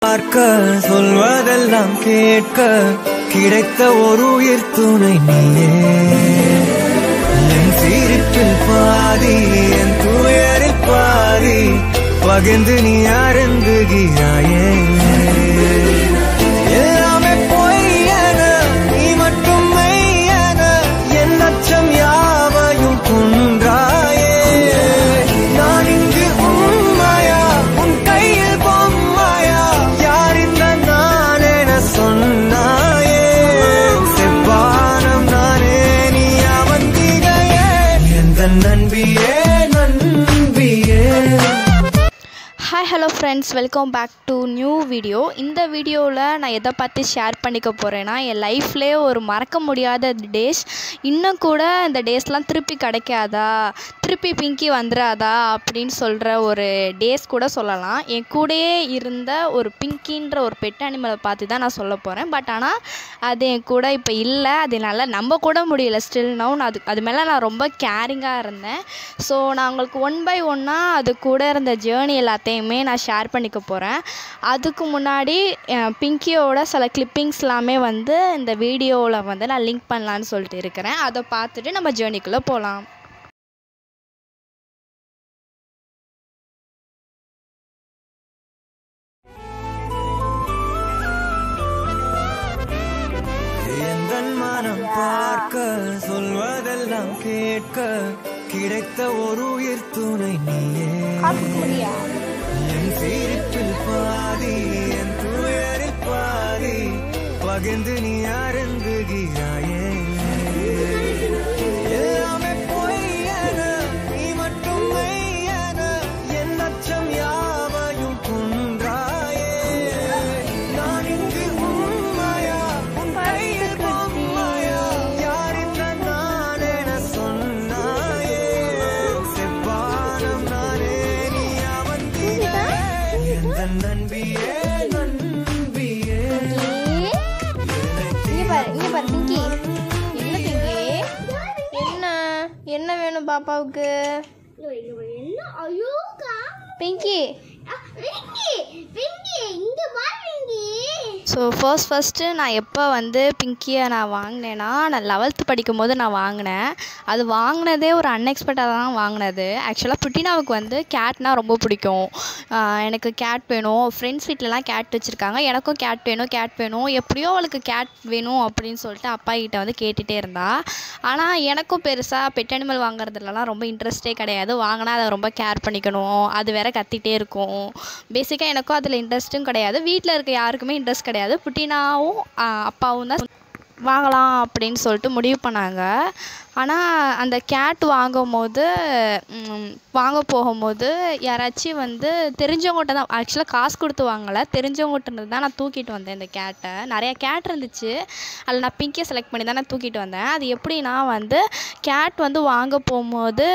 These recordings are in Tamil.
பார்க்க சொல்வதெல்லாம் கேட்க கிடைத்த ஒரு உயிர் துணை நீயே என் சிரிப்பில் பாதி என் துயரில் பாதி பகிர்ந்து நீ அருந்துகிறாயே எல்லாமே பொய்யன நீ மட்டும் மெய்யன என் அச்சம் யாவையும் குன்றாயே நான் இங்கு உண்மையா உன் கையில் பொம்மையா யார் இந்த நான் என சொன்னாயே செவ்வானம் நானே நீ அவந்திகையே எந்த நண்பியே நண்பியே hi hello friends welcome back to new video இந்த வீடியோவில் நான் எதை பற்றி ஷேர் பண்ணிக்க போகிறேன்னா என் லைஃப்லேயே ஒரு மறக்க முடியாத டேஸ் இன்னும் கூட இந்த டேஸ்லாம் திருப்பி கிடைக்காதா திருப்பி பிங்கி வந்துடாதா அப்படின்னு சொல்கிற ஒரு டேஸ் கூட சொல்லலாம் என் கூடயே இருந்த ஒரு பிங்கின்ற ஒரு பெட் அனிமலை பார்த்து தான் நான் சொல்ல போகிறேன் பட் ஆனால் அது என் கூட இப்போ இல்லை அது என்னால் நம்ப கூட முடியல ஸ்டில் நவுன் அது அது மேலே நான் ரொம்ப கேரிங்காக இருந்தேன் ஸோ நான் உங்களுக்கு ஒன் பை ஒன்னாக அது கூட இருந்த ஜேர்னி எல்லாத்தையுமே நான் ஷேர் பண்ணிக்க போகிறேன் அதுக்கு முன்னாடி அஹ், பிங்கியோட சில கிளிப்பிங்ஸ் எல்லாமே வந்து இந்த வீடியோவில் வந்து நான் லிங்க் பண்ணலான்னு சொல்லிட்டு இருக்கிறேன் அதை பார்த்துட்டு நம்ம ஜேர்னிக்குள்ளே போகலாம் எந்தன் மனம் பார்க்க சொல்வதெல்லாம் கேட்க கிடைத்த ஒரு உயிர் துணை நீயே என் சிரிப்பில் பாதி என் துயரில் பாதி பகிர்ந்து நீ அருந்துகிறாயே எல்லாமே பொய்யன நீ மட்டும் மெய்யன என் அச்சம் யாவையும் குன்றாயே நான் இங்கு உண்மையா உன் கையில் பொம்மையா யார் இந்த நான் என சொன்னாயே செவ்வானம் நானே நீ அவந்தியே எந்த நண்பியே நண்பியே இங்கே பாரு இங்கே பாரு பிங்கி என்ன பிங்கி என்ன என்ன வேணும் பாப்பாவுக்கு என்ன ஐயோக்கா பிங்கி பிங்கி பிங்கி இங்க வா பிங்கி ஸோ ஃபர்ஸ்ட் ஃபஸ்ட்டு நான் எப்போ வந்து பிங்கியை நான் வாங்கினேன்னா நான் லெவல்த்து படிக்கும் போது நான் வாங்கினேன் அது வாங்கினதே ஒரு அன்எக்ஸ்பெக்டாக தான் வாங்கினது ஆக்சுவலாக புட்டினாவுக்கு வந்து கேட்னா ரொம்ப பிடிக்கும் ஆஹ் எனக்கு கேட் வேணும் ஃப்ரெண்ட்ஸ் வீட்டிலலாம் கேட் வச்சுருக்காங்க எனக்கும் கேட் வேணும் கேட் வேணும் எப்படியோ அவளுக்கு கேட் வேணும் அப்படின்னு சொல்லிட்டு அப்பா கிட்ட வந்து கேட்டுகிட்டே இருந்தா ஆனால் எனக்கும் பெருசாக பெட் அனிமல் வாங்குறதுலலாம் ரொம்ப இன்ட்ரெஸ்டே கிடையாது வாங்கினா அதை ரொம்ப கேர் பண்ணிக்கணும் அது வேற கத்திட்டே இருக்கும் பேசிக்காக எனக்கும் அதில் இன்ட்ரெஸ்ட்டும் கிடையாது வீட்டில் இருக்க யாருக்குமே இன்ட்ரெஸ்ட் கிடையாது புட்டினாவும் ஆஹ் அப்பாவும் தான் வாங்கலாம் அப்படின்னு சொல்லிட்டு முடிவு பண்ணாங்க ஆனால் அந்த கேட் வாங்கும் போது ம், வாங்க போகும்போது யாராச்சும் வந்து தெரிஞ்சவங்ககிட்ட தான் ஆக்சுவலாக காசு கொடுத்து வாங்கலை தெரிஞ்சவங்ககிட்ட இருந்து தான் நான் தூக்கிட்டு வந்தேன் இந்த கேட்டை நிறையா கேட் இருந்துச்சு அதில் நான் பிங்கியை செலக்ட் பண்ணி தான் நான் தூக்கிட்டு வந்தேன் அது எப்படின்னா வந்து கேட் வந்து வாங்க போகும்போது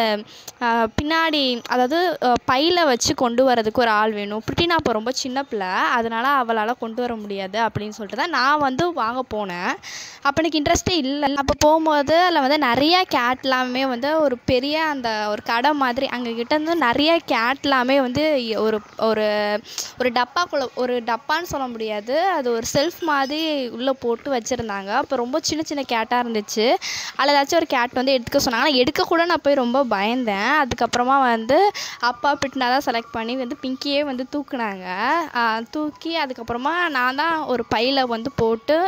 ஆஹ், பின்னாடி அதாவது பையில் வச்சு கொண்டு வரதுக்கு ஒரு ஆள் வேணும் பிரிட்டினா அப்போ ரொம்ப சின்ன பிள்ளை அதனால் அவளால் கொண்டு வர முடியாது அப்படின்னு சொல்லிட்டு தான் நான் வந்து வாங்க போனேன் அப்போ எனக்கு இன்ட்ரெஸ்டே இல்லை அப்போ போகும்போது அதில் வந்து நிறையா கேட் எல்லாமே வந்து ஒரு பெரிய அந்த ஒரு கடை மாதிரி அங்கே கிட்ட இருந்து நிறைய கேட் எல்லாமே வந்து ஒரு ஒரு ஒரு டப்பாக்குள்ளே ஒரு டப்பான்னு சொல்ல முடியாது அது ஒரு செல்ஃப் மாதிரி உள்ளே போட்டு வச்சுருந்தாங்க அப்போ ரொம்ப சின்ன சின்ன கேட்டாக இருந்துச்சு அதில் ஏதாச்சும் ஒரு கேட் வந்து எடுத்துக்க சொன்னாங்க ஆனால் எடுக்க கூட நான் போய் ரொம்ப பயந்தேன் அதுக்கப்புறமா வந்து அப்பா பிட்னா தான் செலக்ட் பண்ணி வந்து பிங்கியே வந்து தூக்குனாங்க ஆஹ் தூக்கி அதுக்கப்புறமா நான் தான் ஒரு பையில் வந்து போட்டு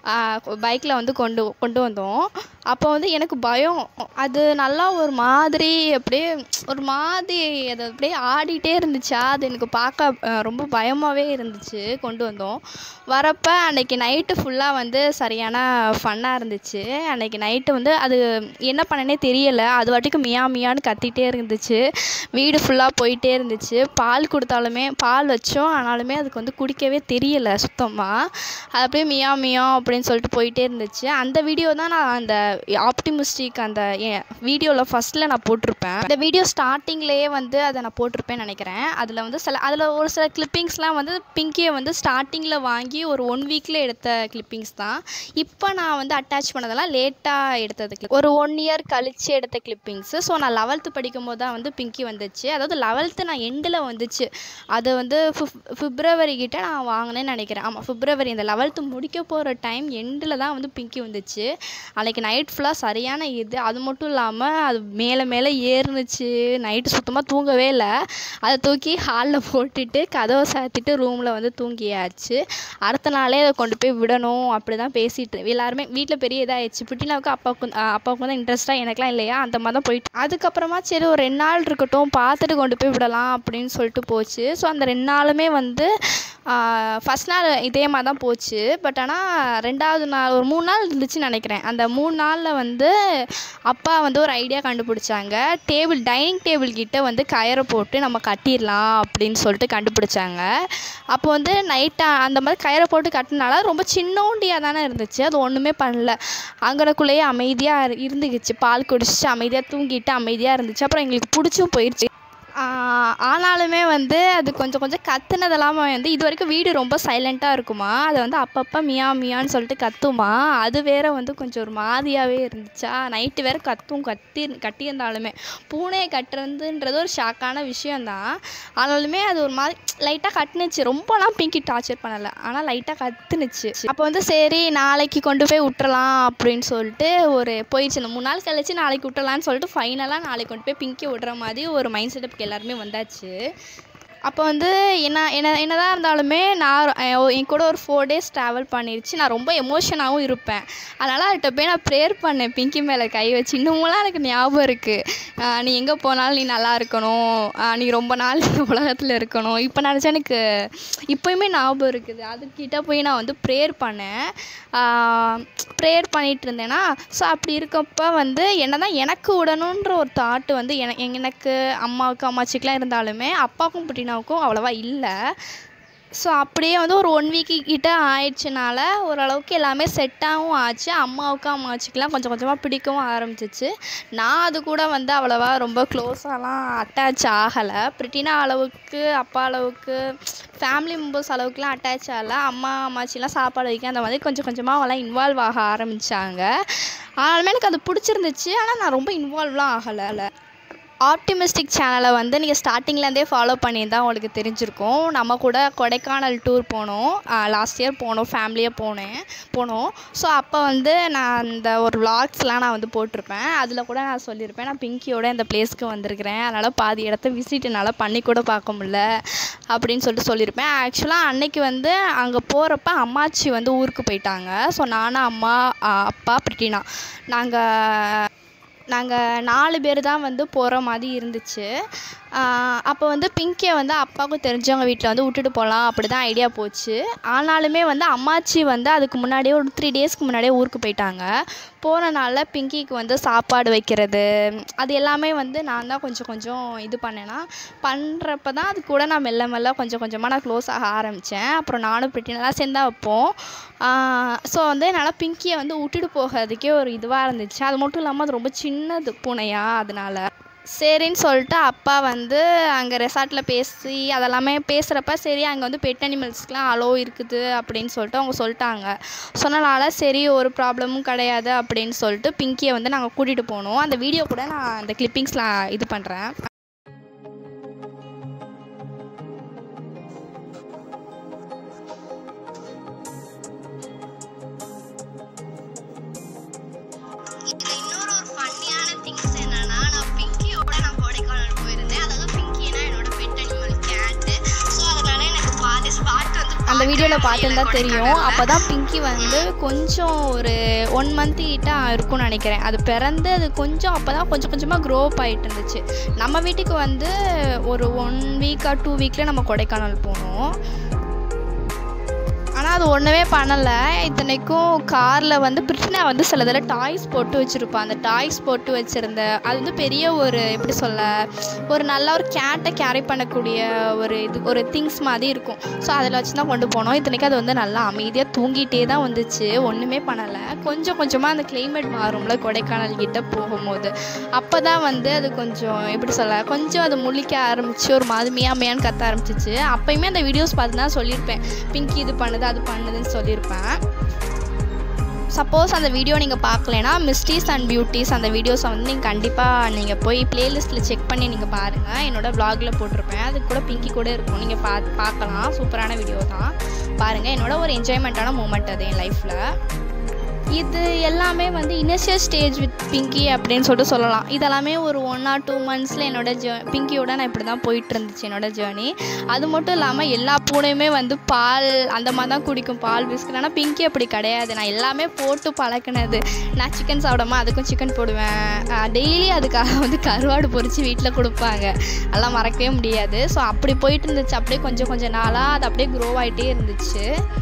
பைக்கில் வந்து கொண்டு கொண்டு வந்தோம் அப்போ வந்து எனக்கு பயம் அது நல்லா ஒரு மாதிரி அப்படியே ஒரு மாதிரி அது அப்படியே ஆடிட்டே இருந்துச்சா அது எனக்கு பார்க்க அஹ், ரொம்ப பயமாகவே இருந்துச்சு கொண்டு வந்தோம் வரப்போ அன்னைக்கு நைட்டு ஃபுல்லாக வந்து சரியான ஃபன்னாக இருந்துச்சு அன்னைக்கு நைட்டு வந்து அது என்ன பண்ணனே தெரியலை அது வாட்டுக்கு மியா மியான்னு கத்திட்டே இருந்துச்சு வீடு ஃபுல்லாக போயிட்டே இருந்துச்சு பால் கொடுத்தாலுமே பால் வச்சோம் ஆனாலுமே அதுக்கு வந்து குடிக்கவே தெரியலை சுத்தமாக அது அப்படியே மியா மியா அப்படின்னு சொல்லிட்டு போயிட்டே இருந்துச்சு அந்த வீடியோ தான் நான் அந்த ஆப் ஆப்டிமிஸ்டிக் அந்த வீடியோவில் ஃபஸ்ட்டில் நான் போட்டிருப்பேன் இந்த வீடியோ ஸ்டார்டிங்லேயே வந்து அதை நான் போட்டிருப்பேன்னு நினைக்கிறேன் அதில் வந்து சில அதில் ஒரு சில கிளிப்பிங்ஸ்லாம் வந்து பிங்கியை வந்து ஸ்டார்டிங்கில் வாங்கி ஒரு ஒன் வீக்கில் எடுத்த கிளிப்பிங்ஸ் தான் இப்போ நான் வந்து அட்டாச் பண்ணதெல்லாம் லேட்டாக எடுத்தது clip. ஒரு ஒன் இயர் கழிச்சு எடுத்த கிளிப்பிங்ஸு ஸோ நான் லெவல்த்து படிக்கும் போது தான் வந்து பிங்கி வந்துச்சு அதாவது லெவல்த்து நான் எண்டில் வந்துச்சு அது வந்து ஃபிப் பிப்ரவரி கிட்ட நான் வாங்கினேன்னு நினைக்கிறேன் ஆமாம் பிப்ரவரி இந்த லெவல்த்து முடிக்க போகிற டைம் எண்டில் தான் வந்து பிங்கி வந்துச்சு அன்றைக்கி நைட் ஃபுல்லாக சரியான இது அது மட்டும் இல்லாமல் அது மேலே மேலே ஏறுனுச்சு நைட்டு சுத்தமாக தூங்கவே இல்லை அதை தூக்கி ஹாலில் போட்டுட்டு கதவை சாத்திட்டு ரூமில் வந்து தூங்கியாச்சு அடுத்த நாளே அதை கொண்டு போய் விடணும் அப்படி தான் பேசிட்டு எல்லாருமே வீட்டில் பெரிய இதாகிடுச்சு பிட்டினாவுக்கு அப்பாவுக்கு ஆ, அப்பாவுக்கு தான் இன்ட்ரெஸ்ட்டாக எனக்குலாம் இல்லையா அந்த மாதிரி தான் போயிட்டு அதுக்கப்புறமா சரி ஒரு ரெண்டு நாள் இருக்கட்டும் பார்த்துட்டு கொண்டு போய் விடலாம் அப்படின்னு சொல்லிட்டு போச்சு ஸோ அந்த ரெண்டு நாளுமே வந்து ஃபஸ்ட் நாள் இதே மாதிரி தான் போச்சு பட் ஆனால் ரெண்டாவது நாள் ஒரு மூணு நாள் இருந்துச்சுன்னு நினைக்கிறேன் அந்த மூணு நாளில் வந்து அப்பா வந்து ஒரு ஐடியா கண்டுபிடிச்சாங்க டேபிள் டைனிங் டேபிள் கிட்ட வந்து கயரை போட்டு நம்ம கட்டிடலாம் அப்படின்னு சொல்லிட்டு கண்டுபிடிச்சாங்க அப்போ வந்து நைட்டாக அந்த மாதிரி கயிறை போட்டு கட்டினால ரொம்ப சின்னோண்டியாக தானே இருந்துச்சு அது ஒன்றுமே பண்ணல அங்கனக்குள்ளேயே அமைதியாக இருந்துக்கிச்சு பால் குடிச்சிட்டு அமைதியாக தூங்கிட்டு அமைதியாக இருந்துச்சு அப்புறம் எங்களுக்கு பிடிச்சும் போயிடுச்சு ஆஹ் ஆனாலுமே வந்து அது கொஞ்சம் கொஞ்சம் கத்துனதெல்லாமே வந்து இது வரைக்கும் வீடு ரொம்ப சைலண்ட்டாக இருக்குமா அது வந்து அப்பப்போ மியா மியான்னு சொல்லிட்டு கத்துமா அது வேற வந்து கொஞ்சம் ஒரு மாதிரியாகவே இருந்துச்சா நைட்டு வேற கத்தும் கத்தி கட்டியிருந்தாலுமே பூனையை கட்டுறதுன்றது ஒரு ஷாக்கான விஷயந்தான் ஆனாலுமே அது ஒரு மாதிரி லைட்டாக கட்டுனுச்சு ரொம்பலாம் பிங்கி டார்ச்சர் பண்ணலை ஆனால் லைட்டாக கத்துனுச்சு அப்போ வந்து சரி நாளைக்கு கொண்டு போய் விட்டுறலாம் அப்படின்னு சொல்லிட்டு ஒரு போயிடுச்சு இந்த மூணு நாள் கழிச்சு நாளைக்கு விட்டுறலான்னு சொல்லிட்டு ஃபைனலாக நாளைக்கு கொண்டு போய் பிங்கி விடுற மாதிரி ஒரு மைண்ட் செட்டப்புக்கு எல்லாருமே வந்தாச்சு அப்போ வந்து என்ன என்ன என்னதான் இருந்தாலுமே நான் அஹ் என் கூட ஒரு ஃபோர் டேஸ் ட்ராவல் பண்ணிருச்சு நான் ரொம்ப எமோஷனாகவும் இருப்பேன் அதனால் அவர்கிட்ட போய் நான் ப்ரேயர் பண்ணேன் பிங்கி மேலே கை வச்சு இன்னுமெல்லாம் எனக்கு ஞாபகம் இருக்குது நீ எங்கே போனாலும் நீ நல்லா இருக்கணும் ஆஹ் நீ ரொம்ப நாள் இந்த உலகத்தில் இருக்கணும் இப்போ நினச்சா எனக்கு இப்போயுமே ஞாபகம் இருக்குது அதுக்கிட்ட போய் நான் வந்து ப்ரேயர் பண்ணேன் ப்ரேயர் பண்ணிகிட்டு இருந்தேன்னா ஸோ அப்படி இருக்கப்ப வந்து என்ன தான் எனக்கு விடணுன்ற ஒரு தாட்டு வந்து என எனக்கு அம்மாவுக்கு அம்மாச்சிக்கெலாம் இருந்தாலுமே அப்பாவுக்கும் புட்டினாவுக்கும் அவ்வளோவா இல்லை ஸோ அப்படியே வந்து ஒரு ஒன் வீக்கு கிட்ட ஆயிடுச்சுனால ஓரளவுக்கு எல்லாமே செட்டாகவும் ஆச்சு அம்மாவுக்கும் அம்மாச்சிக்கெலாம் கொஞ்சம் கொஞ்சமாக பிடிக்கவும் ஆரம்பிச்சிச்சு நான் அது கூட வந்து அவ்வளோவா ரொம்ப க்ளோஸாலாம் அட்டாச் ஆகலை பிரிட்டினா அளவுக்கு அப்பா அளவுக்கு ஃபேமிலி மெம்பர்ஸ் அளவுக்குலாம் அட்டாச் ஆகலை அம்மா அம்மாச்சிலாம் சாப்பாடு வைக்க அந்த மாதிரி கொஞ்சம் கொஞ்சமாக அவங்களாம் இன்வால்வ் ஆக ஆரம்பித்தாங்க ஆனாலுமே எனக்கு அது பிடிச்சிருந்துச்சு ஆனால் நான் ரொம்ப இன்வால்வ்லாம் ஆகலை ஆப்டிமிஸ்டிக் சேனலை வந்து நீங்கள் ஸ்டார்டிங்லேருந்தே ஃபாலோ பண்ணியிருந்தா உங்களுக்கு தெரிஞ்சிருக்கும் நம்ம கூட கொடைக்கானல் டூர் போனோம் லாஸ்ட் இயர் போனோம் ஃபேமிலியாக போனேன் போனோம் ஸோ அப்போ வந்து நான் அந்த ஒரு vlogsலாம் நான் வந்து போட்டிருப்பேன் அதில் கூட நான் சொல்லியிருப்பேன் நான் பிங்கியோட இந்த பிளேஸ்க்கு வந்திருக்கிறேன் அதனால் பாதி இடத்த விசிட் என்னால் பண்ணி கூட பார்க்க முடியல அப்படின்னு சொல்லிட்டு சொல்லியிருப்பேன் ஆக்சுவலாக அன்னைக்கு வந்து அங்கே போகிறப்ப அம்மாச்சி வந்து ஊருக்கு போயிட்டாங்க ஸோ நானும் அம்மா ஆ, அப்பா பிரிட்டினா நாங்கள் நாங்கள் நாலு பேர் தான் வந்து போகிற மாதிரி இருந்துச்சு அப்போ வந்து பிங்கியை வந்து அப்பாவுக்கு தெரிஞ்சவங்க வீட்டில் வந்து விட்டுட்டு போகலாம் அப்படி தான் ஐடியா போச்சு ஆனாலுமே வந்து அம்மாச்சி வந்து அதுக்கு முன்னாடியே ஒரு த்ரீ டேஸ்க்கு முன்னாடியே ஊருக்கு போயிட்டாங்க போனனால பிங்கிக்கு வந்து சாப்பாடு வைக்கிறது அது எல்லாமே வந்து நான் தான் கொஞ்சம் கொஞ்சம் இது பண்ணேன்னா பண்ணுறப்ப தான் அது கூட நான் மெல்ல மெல்ல கொஞ்சம் கொஞ்சமாக நான் க்ளோஸ் ஆக ஆரம்பித்தேன் அப்புறம் நானும் பிரிட்டினெல்லாம் சேர்ந்தா வைப்போம் ஸோ வந்து என்னால் பிங்கியை வந்து விட்டுட்டு போகிறதுக்கே ஒரு இதுவாக இருந்துச்சு அது மட்டும் இல்லாமல் அது ரொம்ப சின்னது பூனையா அதனால சரின்னு சொல்லிட்டு அப்பா வந்து அங்கே ரெசார்ட்டில் பேசி அதெல்லாமே பேசுகிறப்ப சரி அங்கே வந்து பெட் அனிமல்ஸ்க்குலாம் அலோ இருக்குது அப்படின்னு சொல்லிட்டு அவங்க சொல்லிட்டாங்க சொன்னனால சரி ஒரு ப்ராப்ளமும் கிடையாது அப்படின்னு சொல்லிட்டு பிங்கியை வந்து நாங்கள் கூட்டிகிட்டு போனோம் அந்த வீடியோ கூட நான் அந்த கிளிப்பிங்ஸ்லாம் இது பண்ணுறேன் இதுல இன்னொரு ஒரு ஃபன்னியான திங்ஸ் என்னன்னா நான் பிங்கியோட நான் கொடைக்கானல் போயிருந்தேன் அதாவது பிங்கினா என்னோட பெட் அனிமல் கேட்டு ஸோ அதனால எனக்கு பாதி ஸ்பாட் வந்து அந்த வீடியோவில் பார்த்துருந்தா பார்க்கவே தெரியும் முடியல அப்போ தான் பிங்கி வந்து கொஞ்சம் ஒரு ஒன் மந்த் கிட்ட இருக்கும்னு நினைக்கிறேன் அது பிறந்து அது கொஞ்சம் அப்போ தான் கொஞ்சம் கொஞ்சமாக க்ரோ அப் ஆகிட்டு இருந்துச்சு நம்ம வீட்டுக்கு வந்து ஒரு ஒன் வீக்கா டூ வீக்கில் நம்ம கொடைக்கானல் போனோம் ஆனால் அது ஒன்றுமே பண்ணலை இத்தனைக்கும் காரில் வந்து பிரிட்டினா வந்து சில இதில் டாய்ஸ் போட்டு வச்சுருப்பான் அந்த டாய்ஸ் போட்டு வச்சுருந்த அது வந்து பெரிய ஒரு எப்படி சொல்ல ஒரு நல்ல ஒரு கேட்டை கேரி பண்ணக்கூடிய ஒரு இது ஒரு திங்ஸ் மாதிரி இருக்கும் ஸோ அதில் வச்சு தான் கொண்டு போனோம் இத்தனைக்கும் அது வந்து நல்லா அமைதியாக தூங்கிட்டே தான் வந்துச்சு ஒன்றுமே பண்ணலை கொஞ்சம் கொஞ்சமாக அந்த கிளைமேட் மாறும்ல கொடைக்கானல் கிட்ட போகும்போது அப்போ தான் வந்து அது கொஞ்சம் எப்படி சொல்ல கொஞ்சம் அது முழிக்க ஆரம்பிச்சு ஒரு மாதிரி மியா மியான்னு கத்த ஆரம்பிச்சிச்சு அப்பயுமே அந்த வீடியோஸ் பார்த்து தான் சொல்லியிருப்பேன் பிங்கி இது பண்ணுது அது பண்ணுதுன்னு சொல்லியிருப்பேன் சப்போஸ் அந்த வீடியோ நீங்கள் பார்க்கலனா மிஸ்டீஸ் அண்ட் பியூட்டிஸ் அந்த வீடியோஸை வந்து நீங்கள் கண்டிப்பாக நீங்கள் போய் பிளேலிஸ்ட்டில் செக் பண்ணி நீங்கள் பாருங்கள் என்னோட வ்ளாகில் போட்டிருப்பேன் அது கூட பிங்கி கூட இருக்கும் நீங்கள் பா பார்க்கலாம் சூப்பரான வீடியோ தான் பாருங்கள் என்னோட ஒரு என்ஜாய்மெண்ட்டான மூமெண்ட் அது என் லைஃப்பில் இது எல்லாமே வந்து இனிஷியல் ஸ்டேஜ் வித் பிங்கி அப்படின்னு சொல்லிட்டு சொல்லலாம் இதெல்லாமே ஒரு ஒன் ஆர் டூ மந்த்ஸில் என்னோட ஜே பிங்கியோட நான் இப்படி தான் போயிட்டு இருந்துச்சு என்னோட ஜேர்னி அது மட்டும் இல்லாமல் எல்லா பூனையுமே வந்து பால் அந்த மாதிரி தான் குடிக்கும் பால் பிஸ்கட் ஆனால் பிங்கி அப்படி கிடையாது நான் எல்லாமே போட்டு பழக்கினது நான் சிக்கன் சாப்பிடாம அதுக்கும் சிக்கன் போடுவேன் டெய்லி அதுக்காக வந்து கருவாடு பொரித்து வீட்டில் கொடுப்பாங்க அதெல்லாம் மறக்கவே முடியாது ஸோ அப்படி போயிட்டு இருந்துச்சு அப்படியே கொஞ்சம் கொஞ்சம் நாளாக அது அப்படியே க்ரோ ஆகிட்டே இருந்துச்சு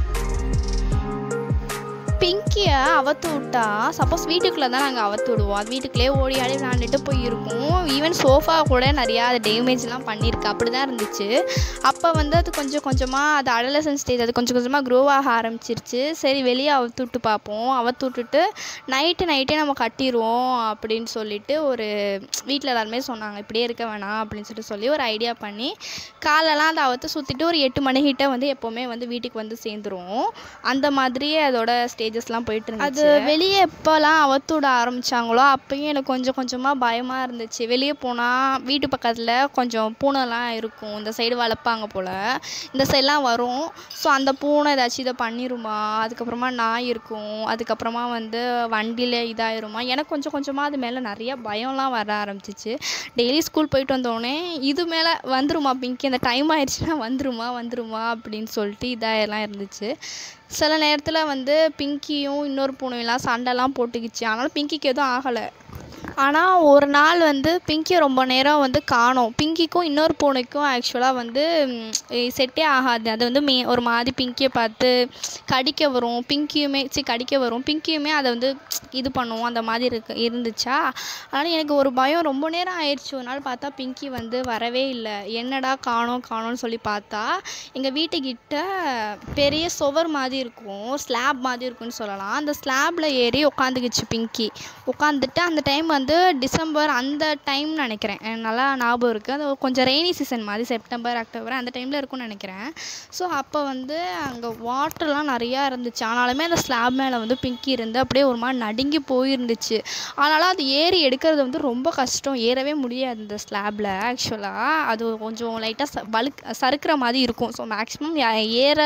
பிங்கியை அவுத்து விட்டா சப்போஸ் வீட்டுக்குள்ளே தான் நாங்கள் அவுத்து விடுவோம் அது வீட்டுக்குள்ளே ஓடி ஆடி விளாண்டுட்டு போய் இருக்கும் ஈவன் சோஃபா கூட நிறையா அது டேமேஜ்லாம் பண்ணியிருக்கு அப்படி தான் இருந்துச்சு அப்போ வந்து அது கொஞ்சம் கொஞ்சமாக அது அடலசன் ஸ்டேஜ் அது கொஞ்சம் கொஞ்சமாக க்ரோ ஆக ஆரம்பிச்சிருச்சு சரி வெளியே அவுத்து விட்டு பார்ப்போம் அவுத்து விட்டுட்டு நைட்டு நைட்டே நம்ம கட்டிடுவோம் அப்படின்னு சொல்லிட்டு ஒரு வீட்டில் எல்லாருமே சொன்னாங்க இப்படியே இருக்க வேணாம் அப்படின்னு சொல்லிட்டு சொல்லி ஒரு ஐடியா பண்ணி காலெல்லாம் அதை அவுத்து சுற்றிட்டு ஒரு எட்டு மணிக்கிட்ட வந்து எப்போவுமே வந்து வீட்டுக்கு வந்து சேர்ந்துரும் அந்த மாதிரியே அதோட ஸ்டேஜஸ்லாம் போயிட்டு இருந்துச்சு அது வெளியே எப்போல்லாம் அவுத்து விட ஆரம்பிச்சாங்களோ அப்பயும் எனக்கு கொஞ்சம் கொஞ்சமாக பயமாக இருந்துச்சு வெளியே போனால் வீட்டு பக்கத்தில் கொஞ்சம் பூனைலாம் இருக்கும் இந்த சைடு வளர்ப்பாங்க போல் இந்த சைட்லாம் வரும் ஸோ அந்த பூனை ஏதாச்சும் இதை பண்ணிருமா அதுக்கப்புறமா நாய் இருக்கும் அதுக்கப்புறமா வந்து வண்டியில் இதாயிருமா எனக்கு கொஞ்சம் கொஞ்சமாக அது மேலே நிறைய பயம்லாம் வர ஆரம்பிச்சிச்சு டெய்லி ஸ்கூல் போயிட்டு வந்தோடனே இது மேலே வந்துருமா பிங்கி அந்த டைம் ஆயிடுச்சுன்னா வந்துருமா வந்துருமா அப்படின்னு சொல்லிட்டு இதாகலாம் இருந்துச்சு சில நேரத்தில் வந்து பிங்கியும் இன்னொரு பூனையெல்லாம் சண்டைலாம் போட்டுக்கிச்சு ஆனாலும் பிங்கிக்கு எதுவும் ஆகலை ஆனால் ஒரு நாள் வந்து பிங்கி ரொம்ப நேரம் வந்து காணோம் பிங்கிக்கும் இன்னொரு பூனைக்கும் ஆக்சுவலாக வந்து செட்டே ஆகாது அது வந்து மே ஒரு மாதிரி பிங்கியை பார்த்து கடிக்க வரும் பிங்கியுமே சி கடிக்க வரும் பிங்கியுமே அதை வந்து இது பண்ணுவோம் அந்த மாதிரி இருக்கு இருந்துச்சா அதனால் எனக்கு ஒரு பயம் ரொம்ப நேரம் ஆயிடுச்சு ஒரு நாள் பார்த்தா பிங்கி வந்து வரவே இல்லை என்னடா காணோம் காணோம்னு சொல்லி பார்த்தா எங்கள் வீட்டுக்கிட்ட பெரிய சுவர் மாதிரி இருக்கும் ஸ்லாப் மாதிரி இருக்கும்னு சொல்லலாம் அந்த ஸ்லாப்பில் ஏறி உட்காந்துக்கிச்சு பிங்கி உட்காந்துட்டு அந்த டைம் வந்து டிசம்பர் அந்த டைம் நினைக்கிறேன் எனக்கு நல்லா ஞாபகம் இருக்குது அது கொஞ்சம் ரெய்னி சீசன் மாதிரி செப்டம்பர் அக்டோபர் அந்த டைமில் இருக்கும்னு நினைக்கிறேன் ஸோ அப்போ வந்து அங்கே வாட்டர்லாம் நிறையா இருந்துச்சு ஆனாலுமே அந்த ஸ்லாப் மேலே வந்து பிங்கி இருந்து அப்படியே ஒரு மாதிரி நடுங்கி போயிருந்துச்சு ஆனாலும் அது ஏறி எடுக்கிறது வந்து ரொம்ப கஷ்டம் ஏறவே முடியாது இந்த ஸ்லாப்பில் ஆக்சுவலாக அது கொஞ்சம் லைட்டாக ச வழுக் சறுக்கிற மாதிரி இருக்கும் ஸோ மேக்ஸிமம் ஏற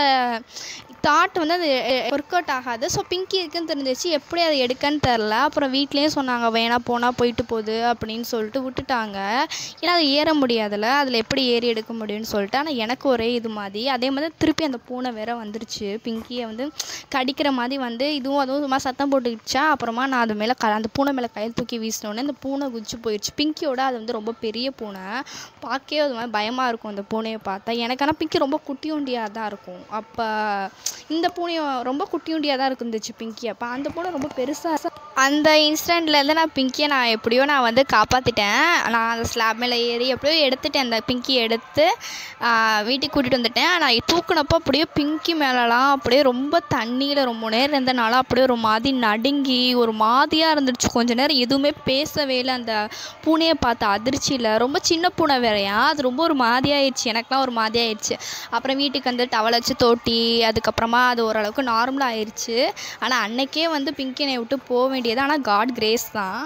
தாட் வந்து அது ஒர்க் அவுட் ஆகாது ஸோ பிங்கி இருக்குன்னு தெரிஞ்சிச்சு எப்படி அதை எடுக்கன்னு தெரில அப்புறம் வீட்லேயும் சொன்னாங்க வேணா போனால் போயிட்டு போகுது அப்படின்னு சொல்லிட்டு விட்டுட்டாங்க ஏன்னா அது ஏற முடியாதுல்ல அதில் எப்படி ஏறி எடுக்க முடியும்னு சொல்லிட்டு ஆனால் எனக்கு ஒரே இது மாதிரி அதே மாதிரி திருப்பி அந்த பூனை வேற வந்துருச்சு பிங்கியை வந்து கடிக்கிற மாதிரி வந்து இதுவும் அதுவும் சும்மா சத்தம் போட்டுக்கிச்சா அப்புறமா நான் அது மேலே க அந்த பூனை மேலே கையில் தூக்கி வீசினோடனே அந்த பூனை குதிச்சு போயிடுச்சு பிங்கியோட அது வந்து ரொம்ப பெரிய பூனை பார்க்கவே அது மாதிரி பயமாக இருக்கும் அந்த பூனையை பார்த்தா எனக்கு ஆனால் பிங்கி ரொம்ப குட்டியுண்டியாக தான் இருக்கும் அப்போ இந்த பூனையும் ரொம்ப குட்டியுண்டியாக தான் இருந்துச்சு பிங்கி அப்போ அந்த பூனை ரொம்ப பெருசாக அந்த இன்சிடெண்ட்லேருந்து நான் பிங்கியை நான் எப்படியோ நான் வந்து காப்பாற்றிட்டேன் நான் அந்த ஸ்லாப் மேலே ஏறி எப்படியோ எடுத்துட்டேன் அந்த பிங்கியை எடுத்து ஆஹ், வீட்டுக்கு கூட்டிகிட்டு வந்துட்டேன் நான் தூக்குனப்போ அப்படியே பிங்கி மேலெலாம் அப்படியே ரொம்ப தண்ணியில் ரொம்ப நேரம் இருந்தனால அப்படியே ஒரு மாதிரி நடுங்கி ஒரு மாதிரியாக இருந்துச்சு கொஞ்ச நேரம் எதுவுமே பேசவே இல்லை அந்த பூனையை பார்த்து அதிர்ச்சியில் ரொம்ப சின்ன பூனை வேறையா அது ரொம்ப ஒரு மாதிரியாயிடுச்சு எனக்குலாம் ஒரு மாதிரியாயிடுச்சு அப்புறம் வீட்டுக்கு வந்து டவல் வச்சு தோட்டி அதுக்கப்புறமா அது ஓரளவுக்கு நார்மலாக ஆயிடுச்சு ஆனால் அன்னைக்கே வந்து பிங்கினை விட்டு போக வேண்டியது ஆனால் காட் கிரேஸ் தான்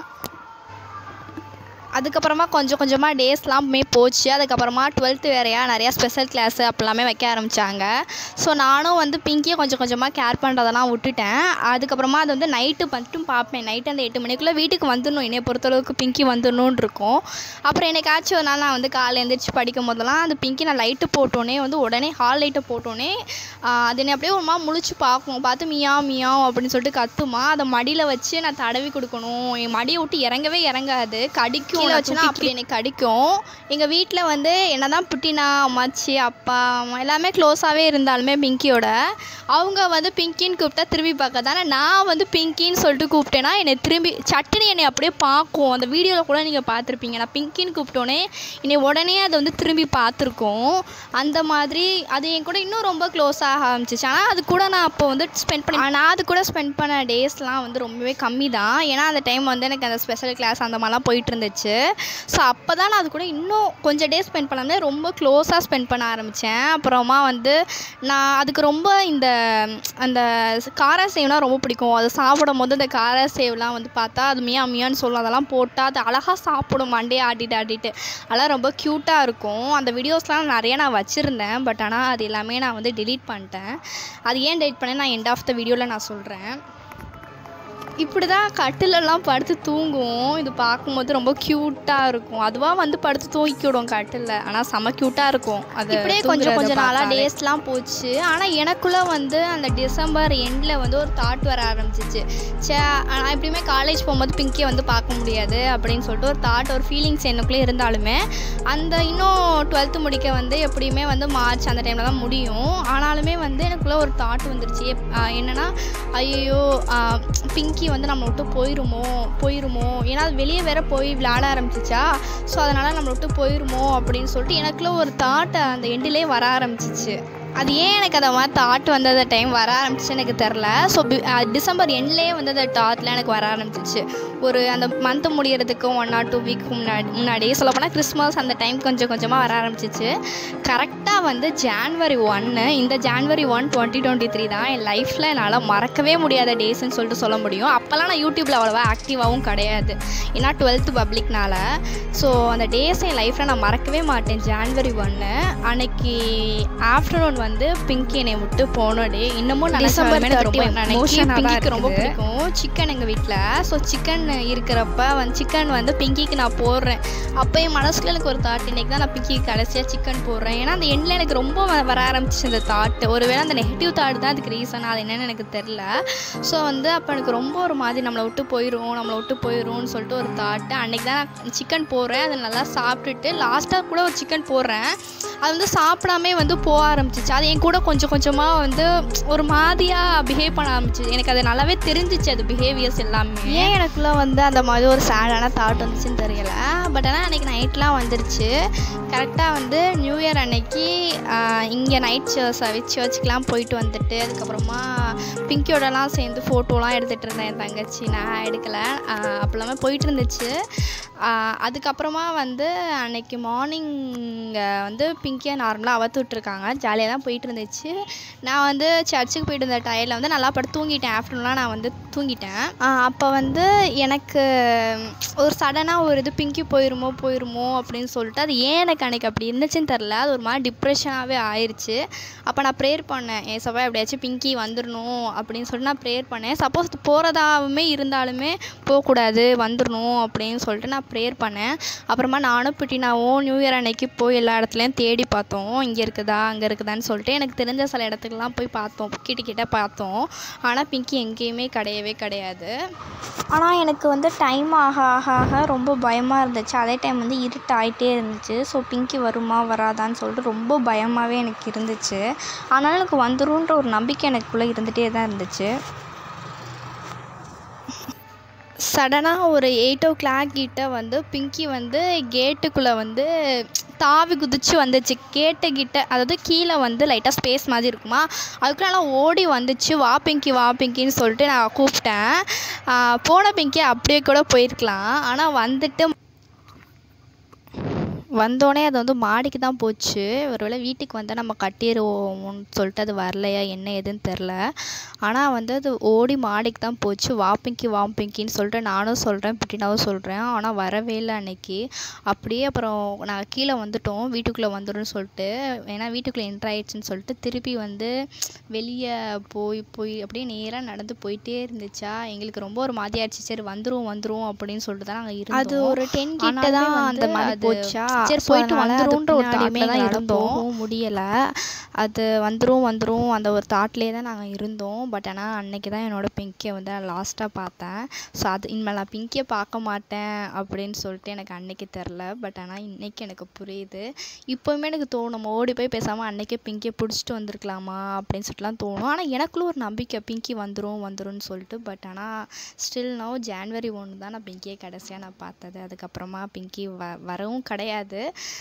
அதுக்கப்புறமா கொஞ்சம் கொஞ்சமாக டேஸ்லாமே போச்சு அதுக்கப்புறமா டுவெல்த்து வேறையா நிறையா ஸ்பெஷல் கிளாஸு அப்படிலாமே வைக்க ஆரம்பித்தாங்க ஸோ நானும் வந்து பிங்கியை கொஞ்சம் கொஞ்சமாக கேர் பண்ணுறதெல்லாம் விட்டுட்டேன் அதுக்கப்புறமா அது வந்து நைட்டு மட்டும் பார்ப்பேன் நைட்டு அந்த எட்டு மணிக்குள்ளே வீட்டுக்கு வந்துடணும் என்னை பொறுத்தளவுக்கு பிங்கி வந்துடணும்னு இருக்கும் அப்புறம் என்னைக்காச்சும் ஒரு நாள் நான் வந்து காலை எழுந்திரிச்சு படிக்கும் போதெல்லாம் அந்த பிங்கி நான் லைட்டு போட்டோன்னே வந்து உடனே ஹால் லைட்டை போட்டோன்னே ஆஹ் அது என்னை அப்படியே ஒரு மாதிரி முழிச்சு பார்க்கும் பார்த்து மியா மியா அப்படின்னு சொல்லிட்டு கத்துமா அதை மடியில் வச்சு நான் தடவி கொடுக்கணும் என் மடியை விட்டு இறங்கவே இறங்காது கடிக்கும் கீழே வச்சுனா அப்படி எனக்கு கடிக்கும் எங்கள் வீட்டில் வந்து என்ன தான் புட்டினா அம்மாச்சி அப்பா அம்மா எல்லாமே க்ளோஸாகவே இருந்தாலுமே பிங்கியோட அவங்க வந்து பிங்கின்னு கூப்பிட்டா திரும்பி பார்க்க தானே நான் வந்து பிங்கின்னு சொல்லிட்டு கூப்பிட்டேன்னா என்னை திரும்பி சட்டுன்னு என்னை அப்படியே பார்க்கும் அந்த வீடியோவில் கூட நீங்கள் பார்த்துருப்பீங்க நான் பிங்கின்னு கூப்பிட்டோன்னே என்னை உடனே அதை வந்து திரும்பி பார்த்துருக்கோம் அந்த மாதிரி அது என் கூட இன்னும் ரொம்ப க்ளோஸ் ஆக ஆரம்பிச்சிச்சு ஆனால் அது கூட நான் அப்போ வந்து ஸ்பெண்ட் பண்ணி நான் அது கூட ஸ்பெண்ட் பண்ண டேஸ்லாம் வந்து ரொம்பவே கம்மி தான் ஏன்னா அந்த டைம் வந்து எனக்கு அந்த ஸ்பெஷல் கிளாஸ் அந்த மாதிரிலாம் போயிட்டு இருந்துச்சு ஸோ அப்போ தான் நான் அது கூட இன்னும் கொஞ்சம் டேஸ் ஸ்பெண்ட் பண்ணாமல் ரொம்ப க்ளோஸாக ஸ்பெண்ட் பண்ண ஆரம்பித்தேன் அப்புறமா வந்து நான் அதுக்கு ரொம்ப இந்த அந்த கார சேவ்னா ரொம்ப பிடிக்கும் அது சாப்பிடும் போது அந்த கார சேவ்லாம் வந்து பார்த்தா அது மியா மியான்னு சொல்லும் அதெல்லாம் போட்டால் அது அழகாக சாப்பிடும் மண்டே ஆட்டிட்டு ஆட்டிட்டு அதெல்லாம் ரொம்ப க்யூட்டாக இருக்கும் அந்த வீடியோஸ்லாம் நிறைய நான் வச்சுருந்தேன் பட் ஆனால் அது எல்லாமே நான் வந்து delete பண்ணிட்டேன் அது ஏன் delete பண்ணேன் நான் எண்ட் ஆஃப் த வீடியோவில் நான் சொல்கிறேன் இப்படி தான் கட்டிலெல்லாம் படுத்து தூங்கும் இது பார்க்கும்போது ரொம்ப க்யூட்டாக இருக்கும் அதுவாக வந்து படுத்து தூங்கிக்கிடும் கட்டிலில் ஆனால் செம க்யூட்டாக இருக்கும் அது இப்படியே கொஞ்சம் கொஞ்சம் நாளாக டேஸ்லாம் போச்சு ஆனால் எனக்குள்ளே வந்து அந்த டிசம்பர் எண்டில் வந்து ஒரு தாட் வர ஆரம்பிச்சிச்சு சே நான் எப்படியுமே காலேஜ் போகும்போது பிங்கியை வந்து பார்க்க முடியாது அப்படின்னு சொல்லிட்டு ஒரு தாட் ஒரு ஃபீலிங்ஸ் எனக்குள்ளே இருந்தாலுமே அந்த இன்னும் டுவெல்த்து முடிக்க வந்து எப்படியுமே வந்து மார்ச் அந்த டைமில் தான் முடியும் ஆனாலுமே வந்து எனக்குள்ளே ஒரு தாட் வந்துருச்சு எப்- ஆஹ் என்னன்னா ஐயோ பிங்கி வந்து நம்மளை விட்டு போயிருமோ போயிருமோ ஏன்னா அது வெளியே வேற போய் விளையாட ஆரம்பிச்சிச்சா ஸோ அதனால் நம்மளை விட்டு போயிருமோ அப்படின்னு சொல்லிட்டு எனக்குள்ள ஒரு தாட் அந்த எண்டிலே வர ஆரம்பிச்சிச்சு அது ஏன் எனக்கு அந்த மாதிரி தாட் வந்து அந்த டைம் வர ஆரம்பிச்சு எனக்கு தெரில ஸோ டிசம்பர் எண்ட்லேயே வந்து அந்த தாட்லாம் எனக்கு வர ஆரம்பிச்சிச்சு ஒரு அந்த மந்த் முடியறதுக்கு ஒன் ஆர் டூ வீக் முன்னாடி முன்னாடி சொல்லப்போனால் கிறிஸ்மஸ் அந்த டைம் கொஞ்சம் கொஞ்சமாக வர ஆரம்பிச்சிச்சு கரெக்டாக வந்து ஜான்வரி ஒன்று இந்த January one twenty twenty three தான் என் லைஃப்பில் என்னால் மறக்கவே முடியாத டேஸ்ன்னு சொல்லிட்டு சொல்ல முடியும் அப்போல்லாம் நான் யூடியூப்பில் அவ்வளோவா ஆக்டிவாகவும் கிடையாது ஏன்னா டுவெல்த்து பப்ளிக்னால ஸோ அந்த டேஸ் என் லைஃப்பில் நான் மறக்கவே மாட்டேன் ஜான்வரி ஒன்று அன்னைக்கு ஆஃப்டர்நூன் வந்து பிங்கி என்னை விட்டு போன டே இன்னமும் டிசம்பர் டிசம்பர் எனக்கு ரொம்ப 31 நினைக்கி emotion ஆ தான் பிங்கிக்கு ரொம்ப இருக்குது. பிடிக்கும் சிக்கன் எங்கள் வீட்டில் ஸோ சிக்கன் இருக்கிறப்ப வந்து சிக்கன் வந்து பிங்கிக்கு நான் போடுறேன் அப்போ என் மனசுல எனக்கு ஒரு தாட் இன்னைக்கு தான் நான் பிங்கிக்கு கடைசியாக சிக்கன் போடுறேன் ஏன்னா அந்த எண்ணில் எனக்கு ரொம்ப வ- வர ஆரம்பிச்சிச்சு அந்த தாட் ஒருவேளை அந்த நெகட்டிவ் தாட் தான் அதுக்கு ரீசன் அது என்னன்னு எனக்கு தெரில ஸோ வந்து அப்போ எனக்கு ரொம்ப ஒரு மாதிரி நம்மளை விட்டு போயிடும் நம்மளை விட்டு போயிடும்னு சொல்லிட்டு ஒரு தாட்டு அன்னைக்கு தான் நான் சிக்கன் போடுறேன் அதை நல்லா சாப்பிட்டுட்டு லாஸ்ட்டாக கூட ஒரு சிக்கன் போடுறேன் அது வந்து சாப்பிடாமே வந்து போக ஆரம்பிச்சிச்சு அது என் கூட கொஞ்சம் கொஞ்சமாக வந்து ஒரு மாதிரியாக பிஹேவ் பண்ண ஆரம்பிச்சு எனக்கு அது நல்லாவே தெரிஞ்சிச்சு அது பிஹேவியர்ஸ் எல்லாமே ஏன் எனக்குள்ள வந்து அந்த மாதிரி ஒரு சேடான தாட் வந்துச்சுன்னு தெரியல பட் ஆனால் அன்றைக்கி நைட்லாம் வந்துருச்சு கரெக்டாக வந்து நியூ இயர் அன்னைக்கு இங்கே நைட் சர்வீஸ் சர்ச்சுக்கெலாம் போயிட்டு வந்துட்டு அதுக்கப்புறமா பிங்கியோடலாம் சேர்ந்து ஃபோட்டோலாம் எடுத்துகிட்டு இருந்தேன் என் தங்கச்சி நான் எடுக்கலை அப்போல்லாமே போயிட்டு இருந்துச்சு ஆஹ் அதுக்கப்புறமா வந்து அன்னைக்கு மார்னிங் வந்து பிங்கியை நார்மலாக அவுத்து விட்ருக்காங்க ஜாலியாக தான் போயிட்டு இருந்துச்சு நான் வந்து சர்ச்சுக்கு போயிட்டு இருந்த டயரில் வந்து நல்லா படுத்து தூங்கிட்டேன் ஆஃப்டர்நூன்லாம் நான் வந்து தூங்கிட்டேன் அப்போ வந்து எனக்கு ஒரு சடனாக ஒரு இது பிங்கி போயிருமோ போயிருமோ அப்படின்னு சொல்லிட்டு அது ஏன் எனக்கு அன்னைக்கு அப்படி இருந்துச்சுன்னு தெரில அது ஒரு மாதிரி டிப்ரெஷனாகவே ஆயிடுச்சு அப்போ நான் ப்ரேயர் பண்ணேன் ஏன் சபா எப்படியாச்சும் பிங்கி வந்துடணும் அப்படின்னு சொல்லிட்டு நான் ப்ரேயர் பண்ணேன் சப்போஸ் போகிறதாவே இருந்தாலுமே போகக்கூடாது வந்துடணும் அப்படின்னு சொல்லிட்டு நான் ப்ரேயர் பண்ணேன் அப்புறமா நானும் பிட்டினாவும் நியூ இயர் அன்னைக்கு போய் எல்லா இடத்துலையும் தேடி பார்த்தோம் இங்கே இருக்குதா அங்கே இருக்குதான்னு சொல்லிட்டு எனக்கு தெரிஞ்ச சில இடத்துக்குலாம் போய் பார்த்தோம் கிட்ட கிட்ட பார்த்தோம் ஆனால் பிங்கி எங்கேயுமே கிடையவே கிடையாது ஆனால் எனக்கு வந்து டைம் ஆக ஆக ஆக ரொம்ப பயமாக இருந்துச்சு அதே டைம் வந்து இருட்டு ஆகிட்டே இருந்துச்சு ஸோ பிங்கி வருமா வராதான்னு சொல்லிட்டு ரொம்ப பயமாகவே எனக்கு இருந்துச்சு ஆனாலும் எனக்கு வந்துரும்ன்ற ஒரு நம்பிக்கை எனக்குள்ளே இருந்துகிட்டே தான் இருந்துச்சு சடனாக ஒரு எயிட் ஓ கிளாக் கிட்ட வந்து பிங்கி வந்து கேட்டுக்குள்ளே வந்து தாவி குதிச்சு வந்துச்சு கேட்டு கிட்ட அதாவது கீழே வந்து லைட்டாக ஸ்பேஸ் மாதிரி இருக்குமா அதுக்குள்ள நல்லா ஓடி வந்துச்சு வா பிங்கி வா பிங்கின்னு சொல்லிட்டு நான் கூப்பிட்டேன் ஆஹ் போன பிங்கி அப்படியே கூட போயிருக்கலாம் ஆனால் வந்துட்டு வந்தோடனே அது வந்து மாடிக்கு தான் போச்சு ஒருவேளை வீட்டுக்கு வந்தால் நம்ம கட்டிடுவோம்னு சொல்லிட்டு அது வரலையா என்ன ஏதுன்னு தெரில ஆனால் வந்து அது ஓடி மாடிக்கு தான் போச்சு வா பிங்கி வா பிங்கின்னு சொல்லிட்டு நானும் சொல்கிறேன் பிட்டினாவும் சொல்கிறேன் ஆனால் வரவே இல்லை அன்னைக்கு அப்படியே அப்புறம் நான் கீழே வந்துட்டோம் வீட்டுக்குள்ளே வந்துடும் சொல்லிட்டு ஏன்னா வீட்டுக்குள்ளே என்ட்ரு ஆயிடுச்சுன்னு சொல்லிட்டு திருப்பி வந்து வெளியே போய் போய் அப்படியே நேராக நடந்து போயிட்டே இருந்துச்சா எங்களுக்கு ரொம்ப ஒரு மாதிரி ஆயிடுச்சு சரி வந்துரும் வந்துரும் அப்படின்னு சொல்லிட்டு தான் நாங்கள் இருந்தோம் அது ஒரு டென் கிட்ட ஆனாலுமே தான் வந்து அந்த மாதிரி அது போச்சா பிக்சர் போயிட்டு வந்துரும்ன்ற ஒரு தாட்ல தான் இருந்தோம் போகவும் முடியலை அது வந்துரும் வந்துரும் அந்த ஒரு தாட்லேயே தான் நாங்கள் இருந்தோம் பட் ஆனால் அன்னைக்கு தான் என்னோட பிங்கியை வந்து நான் லாஸ்ட்டாக பார்த்தேன் ஸோ அது இனிமேல் நான் பிங்கியை பார்க்க மாட்டேன் அப்படின்னு சொல்லிட்டு எனக்கு அன்னைக்கு தெரில பட் ஆனால் இன்னைக்கு எனக்கு புரியுது இப்போவுமே எனக்கு தோணும் நம்ம ஓடி போய் பேசாமல் அன்னைக்கே பிங்கியை பிடிச்சிட்டு வந்திருக்கலாமா அப்படின்னு சொல்லிட்டுலாம் தோணும் ஆனால் எனக்குள்ள ஒரு நம்பிக்கை பிங்கி வந்துரும் வந்துரும்னு சொல்லிட்டு பட் ஆனால் ஸ்டில் நோ ஜான்வரி ஒன்று தான் நான் பிங்கியை கடைசியாக நான் பார்த்தது அதுக்கப்புறமா பிங்கி வ வரவும் கிடையாது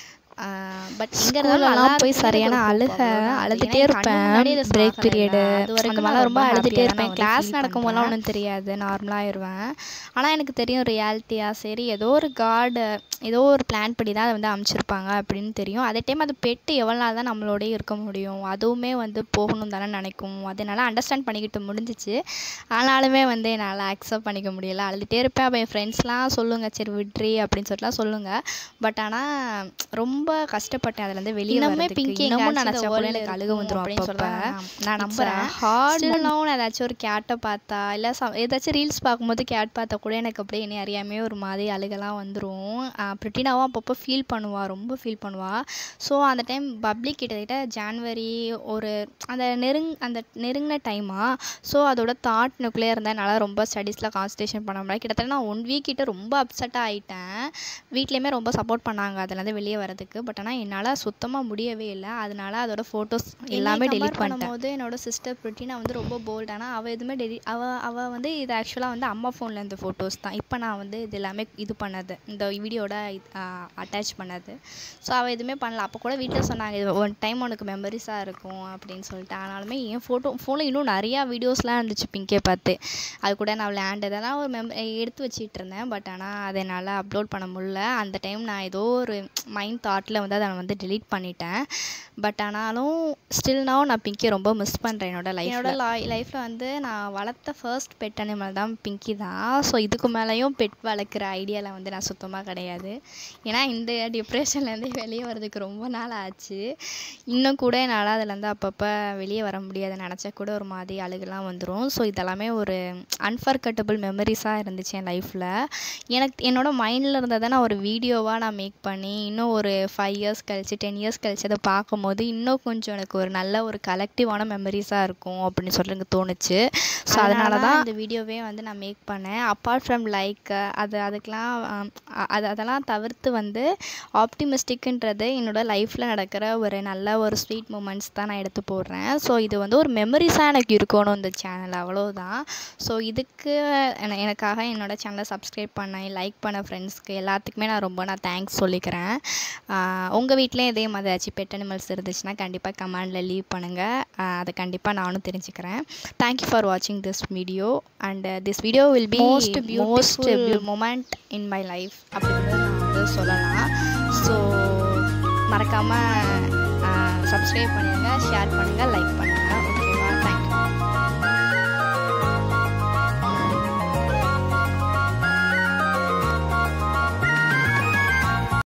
பட் இங்கே இருந்தாலும் போய் சரியான அழுக அழுதுகிட்டே இருப்பேன் பிரேக் பீரியடு அந்த மாதிரிலாம் ரொம்ப அழுதுகிட்டே இருப்பேன் கிளாஸ் நடக்கும் போதெல்லாம் ஒன்றும் தெரியாது நார்மலாக ஆயிடுவேன் ஆனால் எனக்கு தெரியும் ரியாலிட்டியாக சரி ஏதோ ஒரு காடு ஏதோ ஒரு பிளான் படி தான் அதை வந்து அமைச்சிருப்பாங்க அப்படின்னு தெரியும் அதே டைம் அது பெட்டு எவ்வளோ நாள் தான் நம்மளோடய இருக்க முடியும் அதுவுமே வந்து போகணும் தானே நினைக்கும் அதனால அண்டர்ஸ்டாண்ட் பண்ணிக்கிட்டு முடிஞ்சிச்சு ஆனாலுமே வந்து என்னால் அக்செப்ட் பண்ணிக்க முடியல அழுதுகிட்டே இருப்பேன் அப்போ என் ஃப்ரெண்ட்ஸ்லாம் சொல்லுங்கள் சரி விட்ரி அப்படின்னு சொல்லிட்டுலாம் சொல்லுங்கள் பட் ஆனால் ரொம்ப கஷ்டப்பட்டேன் அதுலேருந்து வெளியே இன்னுமே வரதுக்கு. பிங்கி இன்னமும் எங்கேயாச்சும் நினச்சா இந்த கூட world எனக்கு ல அழுக இருக்கும் வந்துடும் அப்படின்னு அப்பப்போ சொல்றேன். நான் நம்புகிறேன் hard ஸ்டில் நான் ஏதாச்சும் ஒரு கேட்டை பார்த்தா இல்லை ஏதாச்சும் ரீல்ஸ் பார்க்கும்போது கேட் பார்த்தா கூட எனக்கு அப்படியே என்னை அறியாமே ஒரு மாதிரி அழுகலாம் வந்துடும் பிரிட்டினாவும் அப்பப்போ ஃபீல் பண்ணுவா ரொம்ப ஃபீல் பண்ணுவா ஸோ அந்த டைம் பப்ளிக் கிட்டத்தட்ட ஜான்வரி ஒரு அந்த நெருங் அந்த நெருங்கின டைமா ஸோ அதோட தாட் எனக்குள்ளே இருந்தேன் என்னால் ரொம்ப ஸ்டடீஸில் கான்சன்ட்ரேஷன் பண்ண முடியல கிட்டத்தட்ட நான் ஒன் வீக் கிட்ட ரொம்ப அப்செட்டாக ஆயிட்டேன் வீட்லேயுமே ரொம்ப சப்போர்ட் பண்ணாங்க அதுலேருந்து வெளியே வரதுக்கு பட் ஆனால் என்னால் சுத்தமாக முடியவே இல்லை அதனால அதோட ஃபோட்டோஸ் எல்லாமே டெலிட் பண்ணிட்டேன் போது என்னோட சிஸ்டர் பிரிட்டினா வந்து ரொம்ப போல்ட் ஆனால் அவள் எதுவுமே டெலி அவள் அவள் வந்து இது ஆக்சுவலாக வந்து அம்மா ஃபோனில் இருந்த ஃபோட்டோஸ் தான் இப்போ நான் வந்து இது எல்லாமே இது பண்ணது இந்த வீடியோட அட்டாச் பண்ணது ஸோ அவள் எதுவுமே பண்ணல அப்போ கூட வீட்டில் சொன்னாங்க இது ஒன் டைம் உனக்கு மெமரிஸாக இருக்கும் அப்படின்னு சொல்லிட்டு ஆனாலுமே என் ஃபோட்டோ ஃபோனில் இன்னும் நிறையா வீடியோஸ்லாம் இருந்துச்சு பிங்கே பார்த்து அது கூட நான் விளையாண்டு இதெல்லாம் ஒரு மெம் எடுத்து வச்சிட்டு இருந்தேன் பட் ஆனால் அதை என்னால் அப்லோட் பண்ண முடியல அந்த டைம் நான் ஏதோ ஒரு மைண்ட் தாட்டில் வந்து அதை நான் வந்து delete பண்ணிட்டேன் பட் ஆனாலும் ஸ்டில் now நான் பிங்கி ரொம்ப மிஸ் பண்ணுறேன் என்னோட லைஃப் என்னோட லைஃப்பில் வந்து நான் வளர்த்த ஃபர்ஸ்ட் பெட் அனிமல் தான் பிங்கி தான் ஸோ இதுக்கு மேலேயும் பெட் வளர்க்குற ஐடியாவில் வந்து நான் சுத்தமாக கிடையாது ஏன்னா இந்த டிப்ரெஷன்லேருந்து வெளியே வர்றதுக்கு ரொம்ப நாள் ஆச்சு இன்னும் கூட என்னால் அதுலேருந்து அப்பப்போ வெளியே வர முடியாது நினச்சா கூட ஒரு மாதிரி அழுகலாம் வந்துடும் ஸோ இதெல்லாமே ஒரு அன்ஃபர்கட்டபிள் மெமரிஸாக இருந்துச்சு என் லைஃப்பில் எனக்கு என்னோட மைண்டில் இருந்ததை நான் ஒரு வீடியோவாக நான் மேக் பண்ணி இன்னும் ஒரு ஃபைவ் இயர்ஸ் கழிச்சு டென் இயர்ஸ் கழிச்சு அதை பார்க்கும்போது இன்னும் கொஞ்சம் எனக்கு ஒரு நல்ல ஒரு கலெக்டிவான மெமரிஸாக இருக்கும் அப்படின்னு சொல்லி எனக்கு தோணுச்சு ஸோ அதனால தான் இந்த வீடியோவே வந்து நான் மேக் பண்ணேன் அப்பார்ட் ஃப்ரம் லைக் அது அதுக்கெலாம் ஆம், அ- அது அதெல்லாம் தவிர்த்து வந்து ஆப்டிமிஸ்டிக்ன்றது என்னோட லைஃப்பில் நடக்கிற ஒரு நல்ல ஒரு ஸ்வீட் மூமெண்ட்ஸ் தான் நான் எடுத்து போடுறேன் ஸோ இது வந்து ஒரு மெமரிஸாக எனக்கு இருக்கணும் இந்த சேனல் அவ்வளோதான் ஸோ இதுக்கு என- எனக்காக என்னோட சேனலை சப்ஸ்கிரைப் பண்ண லைக் பண்ண ஃப்ரெண்ட்ஸ்க்கு எல்லாத்துக்குமே நான் ரொம்ப நான் தேங்க்ஸ் சொல்லிக்கிறேன் உங்கள் வீட்லேயும் இதே மாதிரி ஏதாச்சும் பெட் அனிமல்ஸ் இருந்துச்சுன்னா கண்டிப்பாக கமெண்டில் லீவ் பண்ணுங்கள் அதை கண்டிப்பாக நானும் தெரிஞ்சுக்கிறேன் தேங்க்யூ ஃபார் வாட்சிங் this video and this video will be most most moment in my life அப்படிங்கிறது நான் வந்து சொல்லலாம் ஸோ மறக்காமல் சப்ஸ்கிரைப் பண்ணுங்கள் ஷேர் பண்ணுங்கள் லைக் பண்ணுங்கள் ஓகே